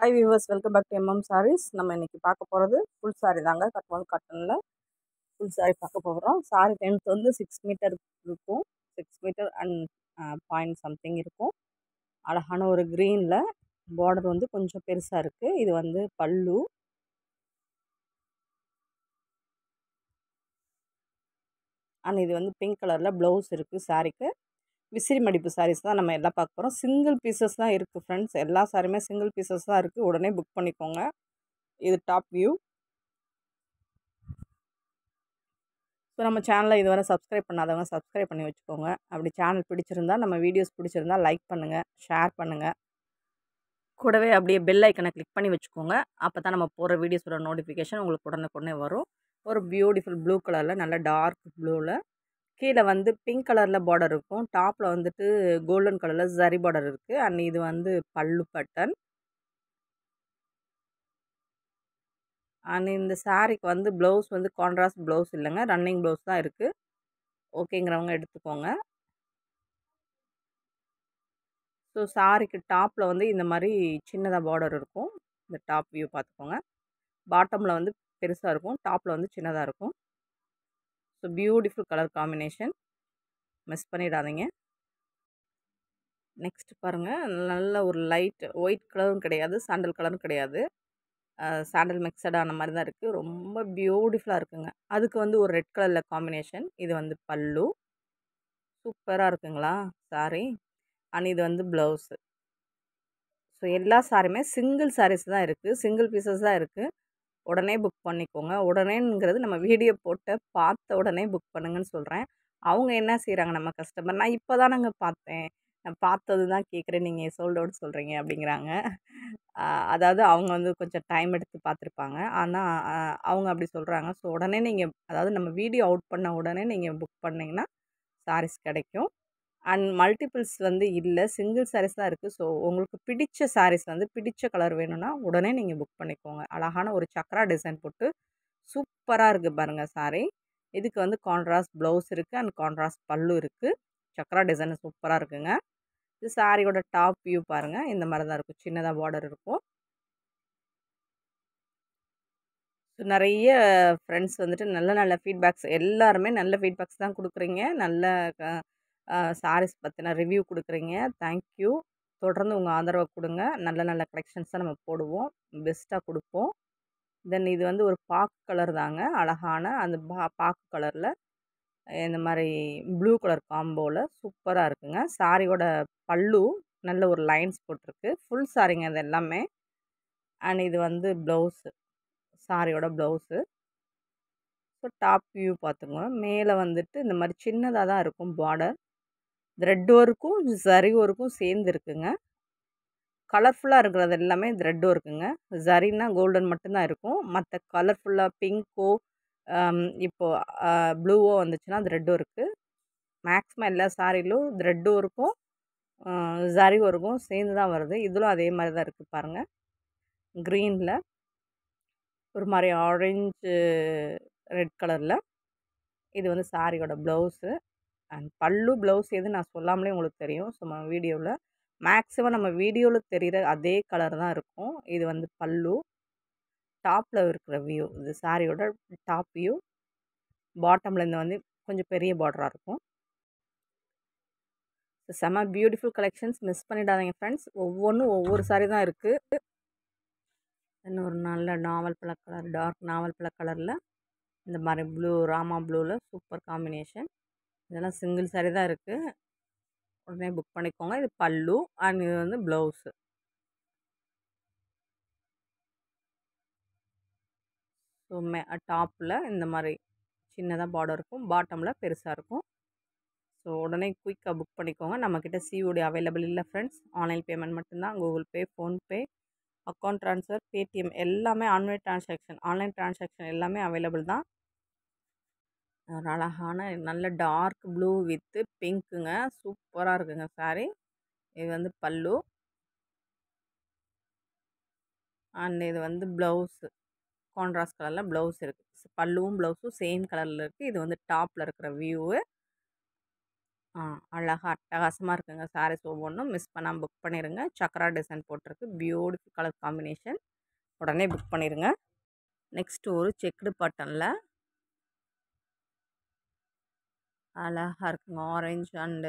high viewers welcome back to MM Sarees நம்ம இன்னைக்கு பார்க்க போகிறது ஃபுல் சாரீ தாங்க கட்வால் காட்டனில் ஃபுல் சாரீ பார்க்க போகிறோம் சாரீ லென்த் வந்து சிக்ஸ் மீட்டர் இருக்கும் six metre and point something இருக்கும் அழகான ஒரு க்ரீனில் பார்டர் வந்து கொஞ்சம் பெருசாக இருக்குது இது வந்து பல்லு அண்ட் இது வந்து பிங்க் கலரில் ப்ளவுஸ் இருக்குது சாரீக்கு விசிறி மடிப்பு சாரீஸ் தான் நம்ம எல்லாம் பார்க்க போகிறோம் சிங்கிள் பீசஸ் தான் இருக்குது ஃப்ரெண்ட்ஸ் எல்லா சாரியுமே சிங்கிள் பீசஸ் தான் இருக்குது உடனே புக் பண்ணிக்கோங்க இது டாப் வியூ ஸோ நம்ம சேனலை இதுவரை சப்ஸ்கிரைப் பண்ணாதவங்க சப்ஸ்கிரைப் பண்ணி வச்சுக்கோங்க அப்படி சேனல் பிடிச்சிருந்தா நம்ம வீடியோஸ் பிடிச்சிருந்தா லைக் பண்ணுங்கள் ஷேர் பண்ணுங்கள் கூடவே அப்படியே பெல் ஐக்கனை கிளிக் பண்ணி வச்சுக்கோங்க அப்போ தான் நம்ம போகிற வீடியோஸோட நோட்டிஃபிகேஷன் உங்களுக்கு உடனுக்குடனே வரும் ஒரு பியூட்டிஃபுல் ப்ளூ கலரில் நல்ல டார்க் ப்ளூவில் கீழே வந்து பிங்க் கலரில் பார்டர் இருக்கும் டாப்பில் வந்துட்டு கோல்டன் கலரில் ஜரி பார்டர் இருக்குது அண்ட் இது வந்து பல்லு பட்டன் அண்ட் இந்த சாரீக்கு வந்து ப்ளவுஸ் வந்து கான்ட்ராஸ்ட் ப்ளவுஸ் இல்லைங்க ரன்னிங் ப்ளவுஸ் தான் இருக்குது ஓகேங்கிறவங்க எடுத்துக்கோங்க ஸோ சாரிக்கு டாப்பில் வந்து இந்த மாதிரி சின்னதாக பார்டர் இருக்கும் இந்த டாப் வியூ பார்த்துக்கோங்க பாட்டமில் வந்து பெருசாக இருக்கும் டாப்பில் வந்து சின்னதாக இருக்கும் so beautiful colour combination miss பண்ணிடாதீங்க நெக்ஸ்ட் பாருங்கள் நல்ல ஒரு லைட் ஒயிட் கலரும் கிடையாது சாண்டல் கலரும் கிடையாது சாண்டல் மிக்சடான மாதிரி தான் இருக்குது ரொம்ப பியூட்டிஃபுல்லாக இருக்குங்க அதுக்கு வந்து ஒரு ரெட் கலரில் காம்பினேஷன் இது வந்து பல்லு சூப்பராக இருக்குங்களா சாரி அண்ட் இது வந்து ப்ளவுஸு ஸோ எல்லா சாரியுமே சிங்கிள் சாரீஸ் தான் இருக்குது சிங்கிள் பீசஸ் தான் இருக்குது உடனே புக் பண்ணிக்கோங்க உடனேங்கிறது நம்ம வீடியோ போட்டு பார்த்த உடனே புக் பண்ணுங்கன்னு சொல்கிறேன் அவங்க என்ன செய்கிறாங்க நம்ம கஸ்டமர் நான் இப்போ தானங்க பார்த்தேன் நான் பார்த்தது தான் கேட்குறேன் நீங்கள் சோல்ட் அவுட் சொல்கிறீங்க அப்படிங்கிறாங்க அதாவது அவங்க வந்து கொஞ்சம் டைம் எடுத்து பார்த்துருப்பாங்க ஆனால் அவங்க அப்படி சொல்கிறாங்க ஸோ உடனே நீங்கள் அதாவது நம்ம வீடியோ அவுட் பண்ண உடனே நீங்கள் புக் பண்ணிங்கன்னா சாரீஸ் கிடைக்கும் அண்ட் மல்டிபிள்ஸ் வந்து இல்லை சிங்கிள் சாரீஸ் தான் இருக்குது ஸோ உங்களுக்கு பிடிச்ச சாரீஸ் வந்து பிடிச்ச கலர் வேணும்னா உடனே நீங்கள் புக் பண்ணிக்கோங்க அழகான ஒரு சக்கரா டிசைன் போட்டு சூப்பராக இருக்குது பாருங்கள் சாரீ இதுக்கு வந்து கான்ட்ராஸ்ட் ப்ளவுஸ் இருக்குது அண்ட் கான்ட்ராஸ்ட் பல்லு இருக்குது சக்கரா டிசைன் சூப்பராக இருக்குங்க இது சாரியோட டாப் வியூ பாருங்கள் இந்த மாதிரி தான் இருக்கும் சின்னதாக பார்டர் இருக்கும் ஸோ நிறைய ஃப்ரெண்ட்ஸ் வந்துட்டு நல்ல நல்ல ஃபீட்பேக்ஸ் எல்லாருமே நல்ல ஃபீட்பேக்ஸ் தான் கொடுக்குறீங்க நல்ல சாரீஸ் பற்றின ரிவ்யூ கொடுக்குறீங்க தேங்க்யூ தொடர்ந்து உங்கள் ஆதரவை கொடுங்க நல்ல நல்ல கலெக்ஷன்ஸ் தான் நம்ம போடுவோம் பெஸ்ட்டாக கொடுப்போம் தென் இது வந்து ஒரு பாக்கு கலர் தாங்க அழகான அந்த பா பாக்கு கலரில் இந்த மாதிரி ப்ளூ கலர் காம்போவில் சூப்பராக இருக்குங்க சாரியோட பல்லு நல்ல ஒரு லைன்ஸ் போட்டிருக்கு ஃபுல் சாரிங்க அது எல்லாமே அண்ட் இது வந்து ப்ளவுஸு சாரியோட ப்ளவுஸு ஸோ டாப் வியூ பார்த்துங்க மேலே வந்துட்டு இந்த மாதிரி சின்னதாக தான் இருக்கும் பார்டர் த்ரெட் ஒர்க்கும் ஜரி ஒர்க்கும் சேர்ந்து இருக்குங்க கலர்ஃபுல்லாக இருக்கிறது எல்லாமே த்ரெட் ஒர்க்குங்க ஜரின்னா கோல்டன் மட்டும்தான் இருக்கும் மற்ற கலர்ஃபுல்லாக பிங்க்கோ இப்போது ப்ளூவோ வந்துச்சுன்னா த்ரெட் ஒர்க்கு மேக்ஸிமம் எல்லா சாரிலும் த்ரெட் ஒர்க்கும் ஜரி ஒர்க்கும் சேர்ந்து தான் வருது இதிலும் அதே மாதிரி தான் இருக்குது பாருங்கள் க்ரீனில் ஒரு மாதிரி ஆரஞ்சு ரெட் கலரில் இது வந்து சாரியோட ப்ளவுஸு அண்ட் பல்லு ப்ளவுஸ் எது நான் சொல்லாமலே உங்களுக்கு தெரியும் ஸோ நம்ம வீடியோவில் மேக்ஸிமம் நம்ம வீடியோவில் தெரிகிற அதே கலர் தான் இருக்கும் இது வந்து பல்லு டாப்பில் இருக்கிற வியூ இது சாரியோட டாப் வியூ பாட்டமில் இந்த வந்து கொஞ்சம் பெரிய பார்டராக இருக்கும் செம்ம பியூட்டிஃபுல் கலெக்ஷன்ஸ் மிஸ் பண்ணிடாதீங்க ஃப்ரெண்ட்ஸ் ஒவ்வொன்றும் ஒவ்வொரு சாரி தான் இருக்குது இன்னும் ஒரு நல்ல நாவல் பழ கலர் டார்க் நாவல் பழ கலரில் இந்த மாதிரி ப்ளூ ராமா ப்ளூவில் சூப்பர் காம்பினேஷன் இதெல்லாம் சிங்கிள் சாரி தான் இருக்குது உடனே புக் பண்ணிக்கோங்க இது பல்லு அண்ட் இது வந்து ப்ளவுஸு ஸோ மே டாப்பில் இந்த மாதிரி சின்னதாக பார்டர் இருக்கும் பாட்டமில் பெருசாக இருக்கும் ஸோ உடனே குயிக்காக புக் பண்ணிக்கோங்க நம்மக்கிட்ட சிஓடி அவைலபிள் இல்லை ஃப்ரெண்ட்ஸ் ஆன்லைன் பேமெண்ட் மட்டும்தான் Google Pay PhonePe account transfer Paytm எல்லாமே ஆன்லைன் ட்ரான்சாக்ஷன் ஆன்லைன் ட்ரான்சாக்ஷன் எல்லாமே அவைலபிள் தான் ஒரு அழகான நல்ல டார்க் ப்ளூ வித்து பிங்க்குங்க சூப்பராக இருக்குங்க சாரி இது வந்து பல்லு அண்ட் இது வந்து ப்ளவுஸு கான்ட்ராஸ்ட் கலரில் ப்ளவுஸ் இருக்குது பல்லுவும் ப்ளவுஸும் சேம் கலரில் இருக்குது இது வந்து டாப்பில் இருக்கிற வியூவு ஆ அழகா அட்டகாசமா இருக்குங்க சாரீஸ் ஒவ்வொன்றும் மிஸ் பண்ணாமல் புக் பண்ணிடுங்க சக்ரா டிசைன் போட்டிருக்கு பியூட்டிஃபுல் கலர் காம்பினேஷன் உடனே புக் பண்ணிடுங்க நெக்ஸ்ட் ஒரு செக்குடு பாட்டனில் அழகாக இருக்குங்க ஆரஞ்சு அண்ட்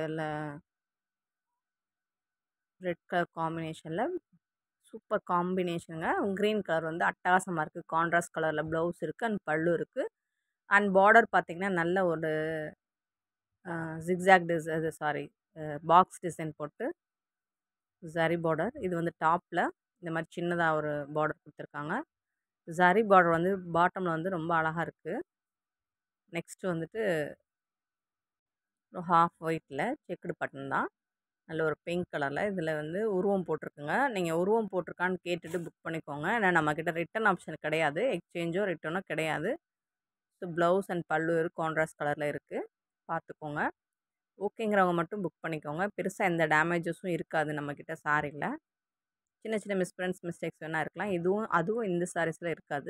ரெட் கலர் காம்பினேஷனில் சூப்பர் காம்பினேஷனுங்க க்ரீன் கலர் வந்து அட்டகாசமாக இருக்குது கான்ட்ராஸ்ட் கலரில் ப்ளவுஸ் இருக்குது அண்ட் பல்லு இருக்குது அண்ட் பார்டர் பார்த்திங்கன்னா நல்ல ஒரு ஜிக்ஸாக் டிஸ் இது சாரி பாக்ஸ் டிசைன் போட்டு ஜரி பார்டர் இது வந்து டாப்பில் இந்த மாதிரி சின்னதாக ஒரு பார்டர் கொடுத்துருக்காங்க ஜரி பார்டர் வந்து பாட்டமில் வந்து ரொம்ப அழகாக இருக்குது நெக்ஸ்ட்டு வந்துட்டு ஒரு ஹாஃப் ஒயிட்டில் செக்குடு பட்டன் தான் நல்ல ஒரு பிங்க் கலரில் இதில் வந்து உருவம் போட்டிருக்குங்க நீங்கள் உருவம் போட்டிருக்கான்னு கேட்டுட்டு புக் பண்ணிக்கோங்க ஏன்னா நம்மக்கிட்ட ரிட்டன் ஆப்ஷன் கிடையாது எக்ஸ்சேஞ்சோ ரிட்டனோ கிடையாது so blouse and pallu contrast கலரில் இருக்குது பார்த்துக்கோங்க ஓகேங்கிறவங்க மட்டும் புக் பண்ணிக்கோங்க பெருசாக எந்த டேமேஜஸும் இருக்காது நம்மக்கிட்ட சாரியில் சின்ன சின்ன மிஸ்பிரண்ட்ஸ் மிஸ்டேக்ஸ் வேணால் இருக்கலாம் இதுவும் அதுவும் இந்த சாரீஸில் இருக்காது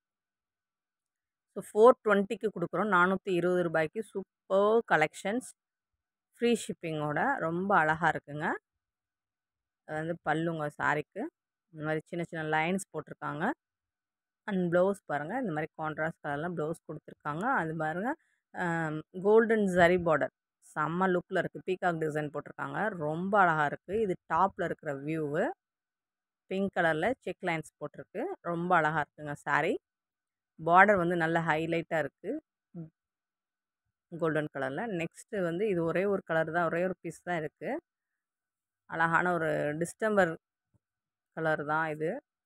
ஸோ ஃபோர் டுவெண்ட்டிக்கு கொடுக்குறோம் நானூற்றி இருபது ரூபாய்க்கு சூப்பர் கலெக்ஷன்ஸ் ஃப்ரீ ஷிப்பிங்கோட ரொம்ப அழகாக இருக்குங்க அது வந்து பல்லுங்க சாரிக்கு இந்த மாதிரி சின்ன சின்ன லைன்ஸ் போட்டிருக்காங்க அண்ட் ப்ளவுஸ் பாருங்கள் இந்த மாதிரி கான்ட்ராஸ்ட் கலர்லாம் ப்ளவுஸ் கொடுத்துருக்காங்க அது பாருங்கள் கோல்டன் ஜரி பார்டர் செம்ம லுக்கில் இருக்குது பீகாக் டிசைன் போட்டிருக்காங்க ரொம்ப அழகாக இருக்குது இது டாப்பில் இருக்கிற வியூவு பிங்க் கலரில் செக் லைன்ஸ் போட்டிருக்கு ரொம்ப அழகாக இருக்குங்க சாரீ பார்டர் வந்து நல்ல ஹைலைட்டாக இருக்குது கோல்டன் கலரில் நெக்ஸ்ட்டு வந்து இது ஒரே ஒரு கலர் தான் ஒரே ஒரு பீஸ் தான் இருக்குது அழகான ஒரு டிஸ்டம்பர் கலர் தான் இது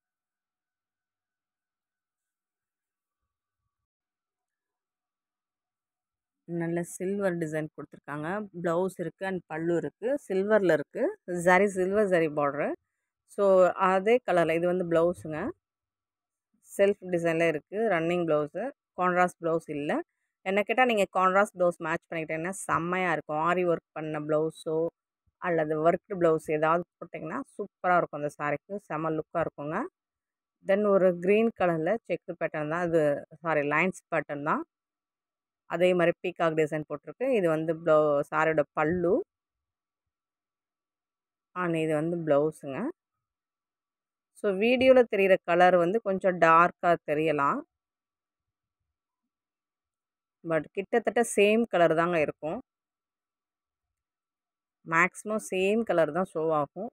நல்ல சில்வர் டிசைன் கொடுத்துருக்காங்க ப்ளவுஸ் இருக்குது அண்ட் பல்லு இருக்குது சில்வரில் இருக்குது zari silver zari border so அதே கலரில் இது வந்து ப்ளவுஸுங்க செல்ஃப் டிசைனில் இருக்குது ரன்னிங் ப்ளவுஸு கான்ட்ராஸ்ட் ப்ளவுஸ் இல்லை என்ன கேட்டால் நீங்கள் கான்ட்ராஸ்ட் ப்ளவுஸ் மேட்ச் பண்ணிக்கிட்டீங்கன்னா செம்மையாக இருக்கும் ஆரி ஒர்க் பண்ண ப்ளவுஸோ அல்லது ஒர்க்டு ப்ளவுஸ் ஏதாவது போட்டிங்கன்னா சூப்பராக இருக்கும் அந்த சாரீக்கு செம்ம லுக்காக இருக்குங்க தென் ஒரு க்ரீன் கலரில் செக்கு பேட்டர்ன் தான் இது சாரி லைன்ஸ் பேட்டர்ன் தான் அதே மாதிரி பீகாக் டிசைன் போட்டிருக்கு இது வந்து ப்ளவு சாரியோட பல்லு அண்ட் இது வந்து ப்ளவுஸுங்க ஸோ வீடியோவில் தெரிகிற கலர் வந்து கொஞ்சம் டார்க்காக தெரியலாம் பட் கிட்டத்தட்ட சேம் கலர் தாங்க இருக்கும் மேக்ஸிமம் சேம் கலர் தான் ஷோ ஆகும்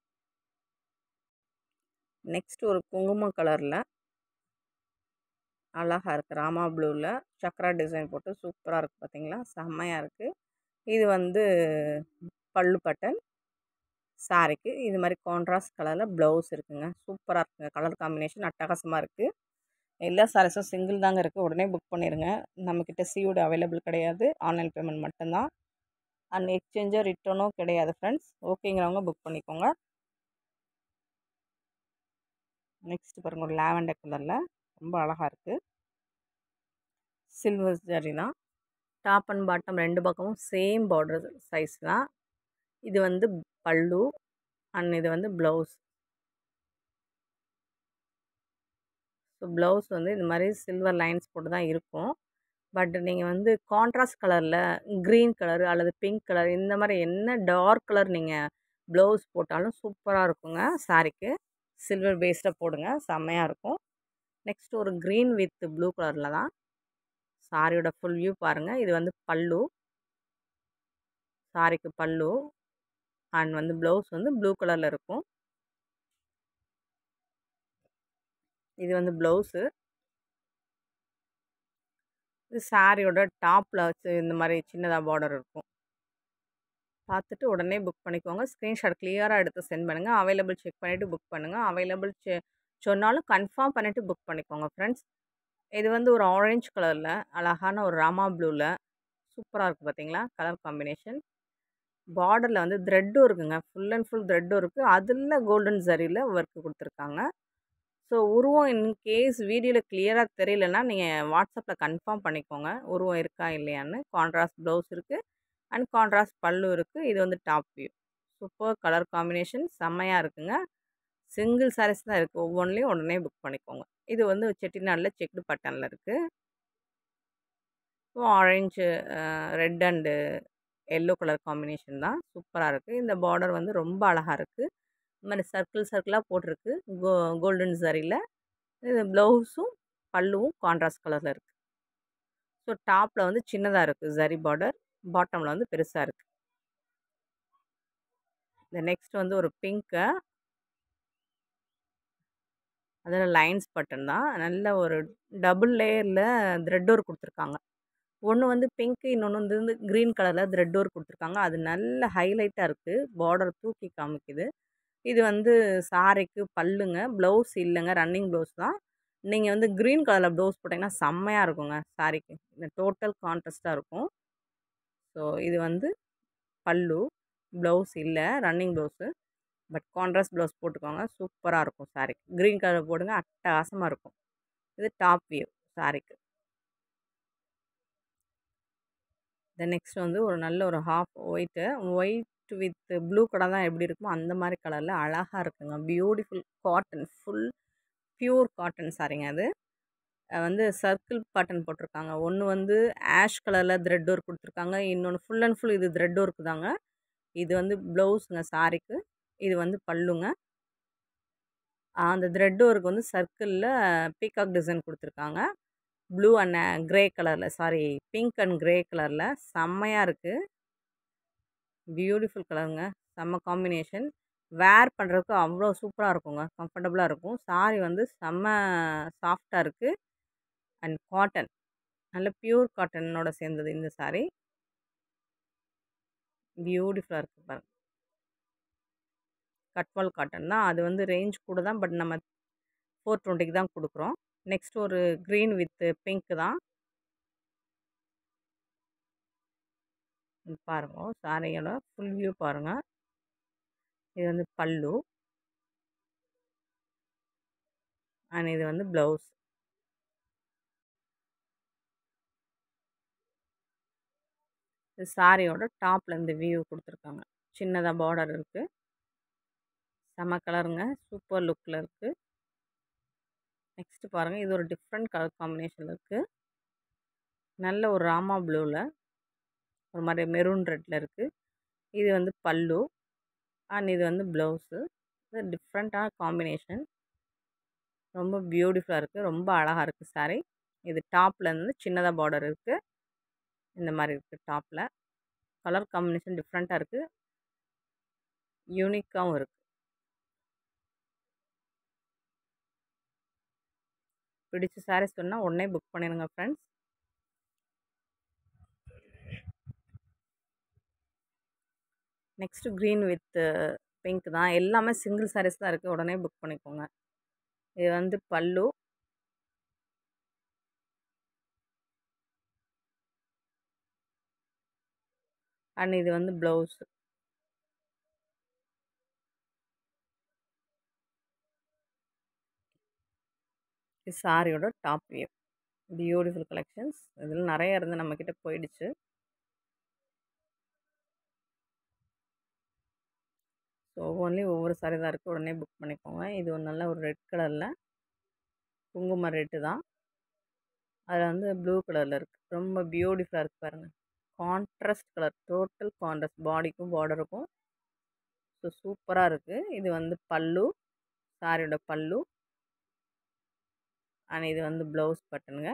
நெக்ஸ்ட் ஒரு குங்குமம் கலரில் அழகாக இருக்குது ராமா ப்ளூவில் சக்ரா டிசைன் போட்டு சூப்பராக இருக்குது பார்த்தீங்களா செம்மையாக இருக்குது இது வந்து பல்லு பட்டன் சாரிக்கு இது மாதிரி கான்ட்ராஸ்ட் கலரில் ப்ளவுஸ் இருக்குங்க சூப்பராக இருக்குங்க கலர் காம்பினேஷன் அட்டகாசமாக இருக்குது எல்லா சாரீஸும் சிங்கிள் தாங்க இருக்குது உடனே புக் பண்ணிடுங்க நம்மக்கிட்ட சிஓடி அவைலபிள் கிடையாது ஆன்லைன் பேமெண்ட் மட்டும்தான் அண்ட் எக்ஸ்சேஞ்சோ ரிட்டர்னோ கிடையாது ஃப்ரெண்ட்ஸ் ஓகேங்கிறவங்க புக் பண்ணிக்கோங்க நெக்ஸ்ட் பாருங்கள் ஒரு லாவெண்டர் கலரில் ரொம்ப அழகாக இருக்குது சில்வர் ஜரி தான் டாப் அண்ட் பாட்டம் ரெண்டு பக்கமும் சேம் பார்டர் சைஸ் தான் இது வந்து பல்லு அண்ட் இது வந்து ப்ளவுஸ் ஸோ ப்ளவுஸ் வந்து இந்த மாதிரி சில்வர் லைன்ஸ் போட்டு தான் இருக்கும் பட் நீங்கள் வந்து கான்ட்ராஸ்ட் கலரில் க்ரீன் கலர் அல்லது பிங்க் கலர் இந்த மாதிரி என்ன டார்க் கலர் நீங்கள் ப்ளவுஸ் போட்டாலும் சூப்பராக இருக்குங்க சாரிக்கு சில்வர் பேஸில் போடுங்க செம்மையாக இருக்கும் நெக்ஸ்ட் ஒரு க்ரீன் வித் ப்ளூ கலரில் தான் சாரியோட ஃபுல் வியூ பாருங்கள் இது வந்து பல்லு சாரிக்கு பல்லு அண்ட் வந்து ப்ளவுஸ் வந்து ப்ளூ கலரில் இருக்கும் இது வந்து ப்ளவுஸு இது சாரியோட டாப்பில் வச்சு இந்த மாதிரி சின்னதாக பார்டர் இருக்கும் பார்த்துட்டு உடனே புக் பண்ணிக்கோங்க ஸ்க்ரீன்ஷாட் கிளியராக எடுத்து சென்ட் பண்ணுங்கள் அவைலபிள் செக் பண்ணிவிட்டு புக் பண்ணுங்கள் அவைலபிள் செ சொன்னாலும் கன்ஃபார்ம் பண்ணிவிட்டு புக் பண்ணிக்கோங்க ஃப்ரெண்ட்ஸ் இது வந்து ஒரு ஆரஞ்சு கலரில் அழகான ஒரு ராமா ப்ளூவில் சூப்பராக இருக்குது பார்த்தீங்களா கலர் காம்பினேஷன் பார்டரில் வந்து த்ரெட்டும் இருக்குங்க ஃபுல் அண்ட் ஃபுல் த்ரெட்டும் இருக்குது அதில் கோல்டன் ஜரியில் ஒர்க்கு கொடுத்துருக்காங்க ஸோ உருவம் இன் கேஸ் வீடியோவில் கிளியராக தெரியலன்னா நீங்கள் வாட்ஸ்அப்பில் கன்ஃபார்ம் பண்ணிக்கோங்க உருவம் இருக்கா இல்லையான்னு கான்ட்ராஸ்ட் ப்ளவுஸ் இருக்குது அண்ட் கான்ட்ராஸ்ட் பல்லு இருக்குது இது வந்து top view super colour combination செம்மையாக இருக்குங்க சிங்கிள் சாரீஸ் தான் இருக்குது ஒவ்வொன்றிலையும் உடனே புக் பண்ணிக்கோங்க இது வந்து செட்டிநாடில் செக்டு பட்டனில் இருக்குது orange red and yellow colour combination தான் சூப்பராக இருக்குது இந்த பார்டர் வந்து ரொம்ப அழகாக இருக்குது இந்த மாதிரி சர்க்கிள் சர்க்கிளாக போட்டிருக்கு கோ கோல்டன் சரியில் இது ப்ளவுஸும் பல்லுவும் கான்ட்ராஸ்ட் கலரில் இருக்குது ஸோ டாப்பில் வந்து சின்னதாக இருக்குது ஜரி பார்டர் பாட்டமில் வந்து பெருசாக இருக்குது இந்த நெக்ஸ்ட் வந்து ஒரு பிங்க்கு அதில் லைன்ஸ் பட்டன் தான் நல்ல ஒரு டபுள் லேயரில் த்ரெட் ஒர்க் கொடுத்துருக்காங்க ஒன்று வந்து பிங்க்கு இன்னொன்று வந்து வந்து க்ரீன் கலரில் த்ரெட் ஒர்க் கொடுத்துருக்காங்க அது நல்ல ஹைலைட்டாக இருக்குது பார்டர் தூக்கி காமிக்குது இது வந்து சாரிக்கு பல்லுங்க ப்ளவுஸ் இல்லைங்க ரன்னிங் ப்ளவுஸ் தான் நீங்கள் வந்து க்ரீன் கலரில் ப்ளவுஸ் போட்டிங்கன்னா செம்மையாக இருக்குங்க சாரிக்கு இந்த டோட்டல் கான்ட்ராஸ்ட்டாக இருக்கும் ஸோ இது வந்து பல்லு ப்ளவுஸ் இல்லை running blouse but contrast blouse போட்டுக்கோங்க சூப்பராக இருக்கும் சாரிக்கு க்ரீன் கலர் போடுங்க அட்டகாசமாக இருக்கும் இது டாப் வியூ சாரிக்கு தென் நெக்ஸ்ட் வந்து ஒரு நல்ல ஒரு half white white with blue colour தான் எப்படி இருக்குமோ அந்த மாதிரி கலரில் அழகாக இருக்குங்க beautiful cotton full pure cotton சாரிங்க அது வந்து சர்க்கிள் பாட்டன் போட்டிருக்காங்க ஒன்று வந்து ஆஷ் கலரில் த்ரெட் ஒர்க் கொடுத்துருக்காங்க இன்னொன்று ஃபுல் அண்ட் ஃபுல் இது த்ரெட் ஒர்க் தாங்க இது வந்து ப்ளவுஸுங்க சாரிக்கு இது வந்து பல்லுங்க அந்த த்ரெட் ஒர்க் வந்து சர்க்கிளில் பீகாக் டிசைன் கொடுத்துருக்காங்க ப்ளூ அண்ட் க்ரே கலரில் சாரி பிங்க் அண்ட் க்ரே கலரில் செம்மையாக இருக்குது பியூட்டிஃபுல் கலருங்க செம்ம காம்பினேஷன் வேர் பண்ணுறதுக்கு அவ்வளோ சூப்பராக இருக்குங்க கம்ஃபர்டபுளாக இருக்கும் சாரி வந்து செம்ம சாஃப்டாக இருக்குது அண்ட் காட்டன் நல்ல பியூர் காட்டனோட சேர்ந்தது இந்த சாரி பியூட்டிஃபுல்லாக இருக்குது பாருங்க கட்வால் காட்டன் தான் அது வந்து ரேஞ்ச் கூட தான் பட் நம்ம ஃபோர் டுவெண்ட்டிக்கு தான் கொடுக்குறோம் நெக்ஸ்ட் ஒரு க்ரீன் வித் பிங்க் தான் பாருங்க சாரியோட ஃபுல் வியூ பாருங்கள் இது வந்து பல்லு அண்ட் இது வந்து ப்ளவுஸ் இது சாரியோட டாப்பில் இந்த வியூ கொடுத்துருக்காங்க சின்னதாக பார்டர் இருக்குது செம கலருங்க சூப்பர் லுக்கில் இருக்குது நெக்ஸ்ட்டு பாருங்கள் இது ஒரு டிஃப்ரெண்ட் கலர் காம்பினேஷனில் இருக்குது நல்ல ஒரு ராமா ப்ளூவில் ஒரு மாதிரி மெரூன் ரெட்டில் இருக்குது இது வந்து பல்லு அண்ட் இது வந்து ப்ளவுஸு இது டிஃப்ரெண்ட்டான காம்பினேஷன் ரொம்ப பியூட்டிஃபுல்லாக இருக்குது ரொம்ப அழகாக இருக்குது சாரீ இது டாப்பில் இருந்து சின்னதாக பார்டர் இருக்குது இந்த மாதிரி இருக்குது டாப்பில் கலர் காம்பினேஷன் டிஃப்ரெண்ட்டாக இருக்குது யூனிக்காகவும் இருக்குது பிடிச்ச சாரீஸ் சொன்னால் உடனே புக் பண்ணிடுங்க friends next green with pink தான் எல்லாமே சிங்கிள் சாரீஸ் தான் இருக்குது உடனே புக் பண்ணிக்கோங்க இது வந்து பல்லு அண்ட் இது வந்து ப்ளவுஸு இது சாரியோட டாப் வியூ பியூட்டிஃபுல் கலெக்ஷன்ஸ் இதில் நிறைய இருந்து நம்மக்கிட்ட போயிடுச்சு ஸோ ஒவ்வொன்றிலையும் ஒவ்வொரு சாரி தான் இருக்குது உடனே புக் பண்ணிக்கோங்க இது ஒரு நல்ல ஒரு ரெட் கலரில் குங்கும ரெட்டு தான் அதில் வந்து ப்ளூ கலரில் இருக்குது ரொம்ப பியூட்டிஃபுல்லாக இருக்குது பாருங்கள் கான்ட்ராஸ்ட் கலர் டோட்டல் கான்ட்ராஸ்ட் பாடிக்கும் பார்டருக்கும் ஸோ சூப்பராக இருக்குது இது வந்து பல்லு சாரியோட பல்லு அண்ட் இது வந்து ப்ளவுஸ் பட்டனுங்க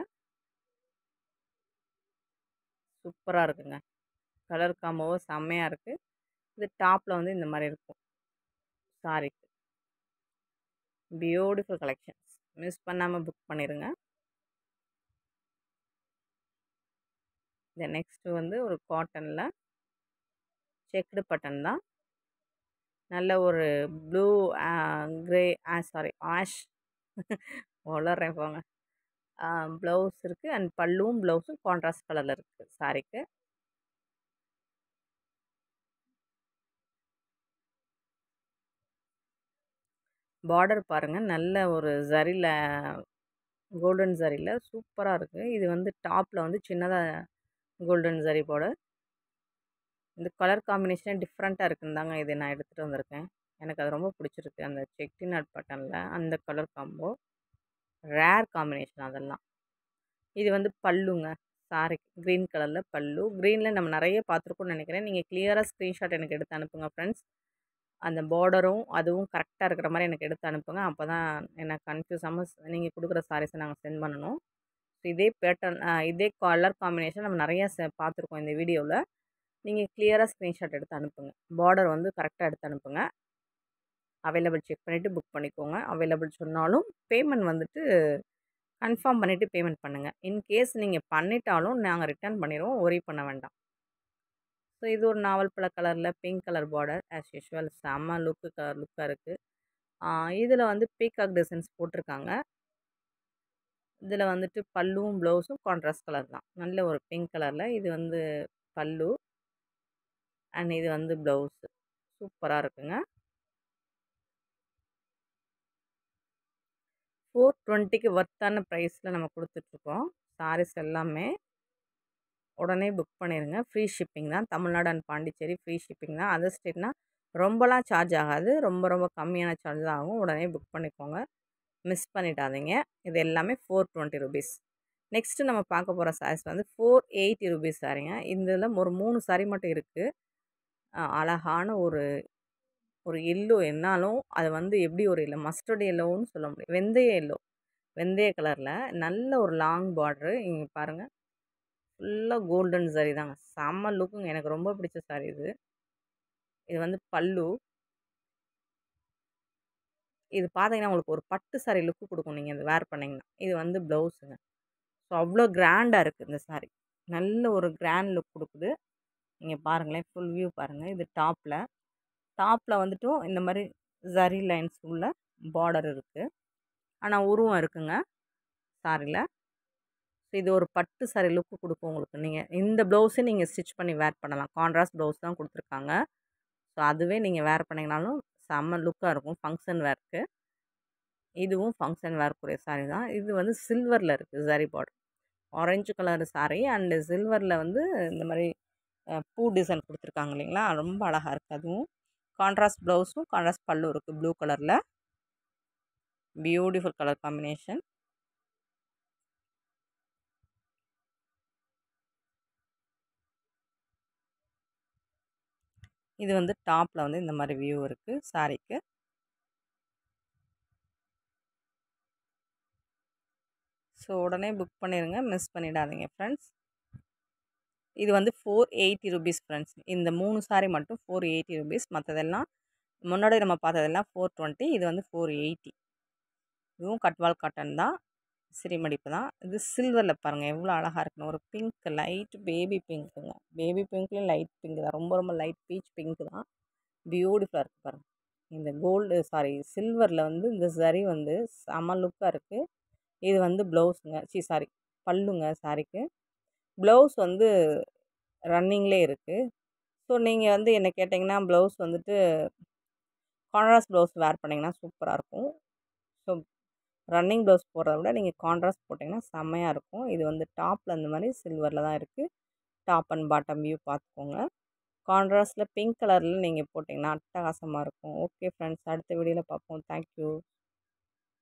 சூப்பராக இருக்குங்க கலர் காம்போவோ செம்மையாக இருக்குது இது டாப்பில் வந்து இந்த மாதிரி இருக்கும் சாரிக்கு பியூட்டிஃபுல் கலெக்ஷன்ஸ் மிஸ் பண்ணாமல் புக் பண்ணிடுங்க இந்த நெக்ஸ்ட்டு வந்து ஒரு காட்டனில் செக்குடு பட்டன் தான் நல்ல ஒரு ப்ளூ க்ரே ஆ சாரி ஆஷ் வளர்றேன் போங்க ப்ளவுஸ் இருக்குது அண்ட் பல்லுவும் ப்ளவுஸும் கான்ட்ராஸ்ட் கலரில் இருக்குது சாரிக்கு பார்டர் பாருங்கள் நல்ல ஒரு ஜரியில் கோல்டன் ஜரியில் சூப்பராக இருக்குது இது வந்து டாப்பில் வந்து சின்னதாக கோல்டன் ஜரி பார்டர் இந்த கலர் காம்பினேஷனே டிஃப்ரெண்ட்டாக இருக்குன்னு தாங்க இது நான் எடுத்துகிட்டு வந்திருக்கேன் எனக்கு அது ரொம்ப பிடிச்சிருக்கு அந்த செட்டிநாட் பட்டனில் அந்த கலர் காம்போ ரேர் காம்பினேஷன் அதெல்லாம் இது வந்து பல்லுங்க சாரி க்ரீன் கலரில் பல்லு க்ரீனில் நம்ம நிறைய பார்த்துருக்கோம்னு நினைக்கிறேன் நீங்கள் கிளியராக ஸ்க்ரீன்ஷாட் எனக்கு எடுத்து அனுப்புங்க ஃப்ரெண்ட்ஸ் அந்த பார்டரும் அதுவும் கரெக்டாக இருக்கிற மாதிரி எனக்கு எடுத்து அனுப்புங்க அப்போ தான் எனக்கு கன்ஃபியூஸ் ஆகாமல் நீங்கள் கொடுக்குற சாரீஸை நாங்கள் சென்ட் பண்ணணும் ஸோ இதே பேட்டர்ன் இதே கலர் காம்பினேஷன் நம்ம நிறைய செ பார்த்துருக்கோம் இந்த வீடியோவில் நீங்கள் கிளியராக ஸ்க்ரீன்ஷாட் எடுத்து அனுப்புங்க பார்டர் வந்து கரெக்டாக எடுத்து அனுப்புங்க அவைலபிள் செக் பண்ணிவிட்டு புக் பண்ணிக்கோங்க அவைலபிள் சொன்னாலும் பேமெண்ட் வந்துட்டு கன்ஃபார்ம் பண்ணிவிட்டு பேமெண்ட் பண்ணுங்கள் இன்கேஸ் நீங்கள் பண்ணிட்டாலும் நாங்கள் ரிட்டர்ன் பண்ணிடுவோம் ஒரி பண்ண வேண்டாம் ஸோ இது ஒரு நாவல் பழ கலரில் pink colour border as usual செம்ம லுக்கு கலர் லுக்காக இருக்குது இதில் வந்து பீகாக் டிசைன்ஸ் போட்டிருக்காங்க இதில் வந்துட்டு பல்லுவும் ப்ளவுஸும் கான்ட்ராஸ்ட் கலர் தான் நல்ல ஒரு பிங்க் கலரில் இது வந்து பல்லு அண்ட் இது வந்து ப்ளவுஸு சூப்பராக இருக்குங்க ஃபோர் டுவெண்ட்டிக்கு ஒர்த்தான ப்ரைஸில் நம்ம கொடுத்துட்ருக்கோம் சாரீஸ் எல்லாமே உடனே புக் பண்ணிடுங்க ஃப்ரீ ஷிப்பிங் தான் Tamil Nadu and Pondicherry free shipping தான் அதர் ஸ்டேட்னா ரொம்பலாம் சார்ஜ் ஆகாது ரொம்ப ரொம்ப கம்மியான சார்ஜ் தான் ஆகும் உடனே புக் பண்ணிக்கோங்க மிஸ் பண்ணிடாதீங்க இது எல்லாமே ஃபோர் டுவெண்ட்டி ருபீஸ் நெக்ஸ்ட்டு நம்ம பார்க்க போகிற சாரீஸ் வந்து ஃபோர் எயிட்டி ருபீஸ் சாரிங்க இதில் ஒரு மூணு சாரி மட்டும் இருக்குது அழகான ஒரு ஒரு எல்லோ என்னாலும் அது வந்து எப்படி ஒரு இல்லை மஸ்டர்ட் எல்லோன்னு சொல்ல முடியும் வெந்தய எல்லோ வெந்தய கலரில் நல்ல ஒரு லாங் பார்ட்ரு இங்கே பாருங்கள் ஃபுல்லாக கோல்டன் சாரி தாங்க செம்ம லுக்குங்க எனக்கு ரொம்ப பிடிச்ச சாரி இது இது வந்து பல்லு இது பார்த்தீங்கன்னா உங்களுக்கு ஒரு பட்டு சாரி லுக்கு கொடுக்கும் நீங்கள் இது வேர் பண்ணிங்கன்னா இது வந்து ப்ளவுஸுங்க ஸோ அவ்வளோ கிராண்டாக இருக்குது இந்த சாரி நல்ல ஒரு கிராண்ட் லுக் கொடுக்குது நீங்கள் பாருங்களேன் ஃபுல் வியூ பாருங்கள் இது டாப்பில் டாப்பில் வந்துட்டும் இந்த மாதிரி ஜரி லைன்ஸ் உள்ள பார்டர் இருக்குது ஆனால் உருவம் இருக்குங்க சாரியில் ஸோ இது ஒரு பட்டு சாரி லுக்கு கொடுக்கும் உங்களுக்கு நீங்கள் இந்த ப்ளவுஸே நீங்கள் ஸ்டிச் பண்ணி வேர் பண்ணலாம் கான்ட்ராஸ்ட் ப்ளவுஸ் தான் கொடுத்துருக்காங்க ஸோ அதுவே நீங்கள் வேர் பண்ணிங்கனாலும் செம்ம லுக்காக இருக்கும் ஃபங்க்ஷன் வேர்க்கு இதுவும் ஃபங்க்ஷன் வேர்க்குரிய சாரீ தான் இது வந்து சில்வரில் இருக்குது zari border orange colour sari and சில்வரில் வந்து இந்த மாதிரி பூ டிசைன் கொடுத்துருக்காங்க இல்லைங்களா ரொம்ப அழகாக இருக்குது அதுவும் கான்ட்ராஸ்ட் ப்ளவுஸும் கான்ட்ராஸ்ட் பல்லு இருக்குது ப்ளூ கலரில் பியூட்டிஃபுல் கலர் காம்பினேஷன் இது வந்து டாப்பில் வந்து இந்த மாதிரி வியூ இருக்குது சாரீக்கு ஸோ உடனே புக் பண்ணிடுங்க மிஸ் பண்ணிடாதீங்க ஃப்ரெண்ட்ஸ் இது வந்து ஃபோர் எயிட்டி ருபீஸ் ஃப்ரெண்ட்ஸ் இந்த மூணு சாரி மட்டும் ஃபோர் எயிட்டி ருபீஸ் மற்றதெல்லாம் முன்னாடி நம்ம பார்த்ததெல்லாம் ஃபோர் டுவெண்ட்டி இது வந்து ஃபோர் எயிட்டி இதுவும் கட்வால் காட்டன் தான் சிறிமடிப்பு தான் இது சில்வரில் பாருங்கள் எவ்வளோ அழகாக இருக்குன்னு ஒரு பிங்க் லைட் பேபி பிங்க்குங்க பேபி பிங்க்லேயும் லைட் பிங்க் தான் ரொம்ப ரொம்ப லைட் பீச் பிங்க் தான் பியூட்டிஃபுல்லாக இருக்குது பாருங்கள் இந்த கோல்டு சாரி சில்வரில் வந்து இந்த சரி வந்து செம லுக்காக இருக்குது இது வந்து ப்ளவுஸுங்க சி சாரி பல்லுங்க சாரிக்கு ப்ளவுஸ் வந்து ரன்னிங்லேயே இருக்குது ஸோ நீங்கள் வந்து என்ன கேட்டிங்கன்னா ப்ளவுஸ் வந்துட்டு கான்ட்ராஸ்ட் ப்ளவுஸ் வேர் பண்ணிங்கன்னா சூப்பராக இருக்கும் ஸோ ரன்னிங் ப்ளவுஸ் போடுறத விட நீங்கள் கான்ட்ராஸ்ட் போட்டிங்கன்னா செம்மையாக இருக்கும் இது வந்து டாப்பில் இந்த மாதிரி சில்வரில் தான் இருக்குது டாப் அண்ட் பாட்டம் வியூ பார்த்துக்கோங்க கான்ட்ராஸ்ட்டில் பிங்க் கலரில் நீங்கள் போட்டிங்கன்னா அட்டகாசமாக இருக்கும் ஓகே ஃப்ரெண்ட்ஸ் அடுத்த வீடியோவில் பார்ப்போம் தேங்க்யூ